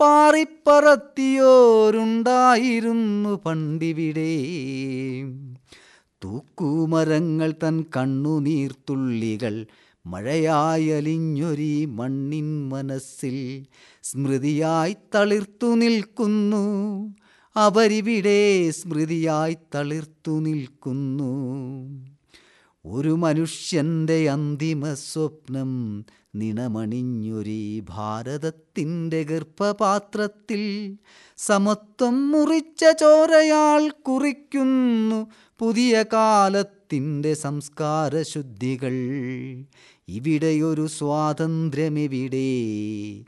പാറിപ്പറത്തിയോരുണ്ടായിരുന്നു പണ്ടിവിടെ തൂക്കുമരങ്ങൾ തൻ കണ്ണുനീർത്തുള്ളികൾ മഴയായലിഞ്ഞൊരി മണ്ണിൻ മനസ്സിൽ സ്മൃതിയായി തളിർത്തു നിൽക്കുന്നു അവരിവിടെ സ്മൃതിയായി തളിർത്തു നിൽക്കുന്നു ഒരു മനുഷ്യൻ്റെ അന്തിമ സ്വപ്നം നിണമണിഞ്ഞൊരി ഭാരതത്തിൻ്റെ ഗർഭപാത്രത്തിൽ സമത്വം മുറിച്ച ചോരയാൾ കുറിക്കുന്നു പുതിയ കാലത്തിൻ്റെ സംസ്കാരശുദ്ധികൾ ഇവിടെയൊരു സ്വാതന്ത്ര്യമെവിടെ